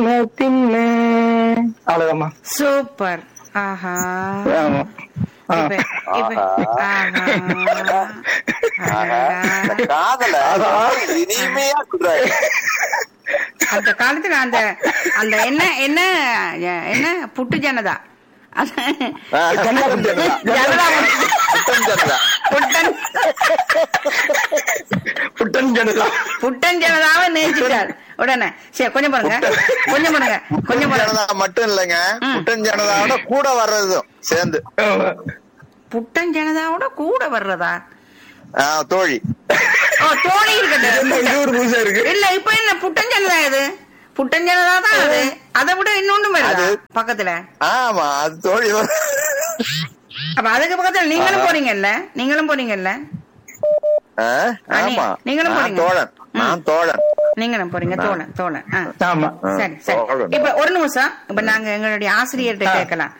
தின்ன அவ்வளவுதாம்மா சூப்பர் ஆஹா ஆமா ஆ. இப்ப இப்ப ஆஹா அடடா. காதல அதான். இனிமையா சொல்றாரு அந்த காலத்துல அந்த அந்த என்ன என்ன என்ன புட்டு ஜனதா அது- ஜனதா புட்டு ஜனதா. ஜனதா புத்தம் ஜனதா. புட்டன் புட்டன் ஜனதா புட்டன் ஜனதாவை நேசிட்டார் உடனே சரி கொஞ்சம் பாருங்க கொஞ்சம் பாருங்க கொஞ்சம் புட்டன் பாருங்க ஜனதா மட்டும் இல்லைங்க ம். புட்டன் ஜனதாவோட கூட வர்றதும் சேர்ந்து ஆமா. புட்டன் ஜனதாவோட கூட வர்றதா ஆ, தோழி ஓ தோணி என்ன இருக்கட்டும் இது ஒரு புதுசா இருக்கு இல்ல இப்ப என்ன புட்டன் ஜனதா இது புட்டன் ஜனதா தான் அது அதை விட இன்னொன்னு வருதா அது- பக்கத்துல ஆமா அது தோழி வ- அப்ப அதுக்கு பக்கத்துல நீங்களும் போறீங்கல்ல நீங்களும் போறீங்கல்ல ஆ, ஆ, நீ- ஆமா நீங்களும் நான் போறீங்க. தோழன் நான் தோழன் நீங்களும் போறீங்க தோழன் தோழன் ஆ. ஆமா ஆ, சரி சரி தோழன். இப்ப ஒரு நிமிஷம் இப்ப நாங்க எங்களுடைய ஆசிரியர்கிட்ட கேட்கலாம்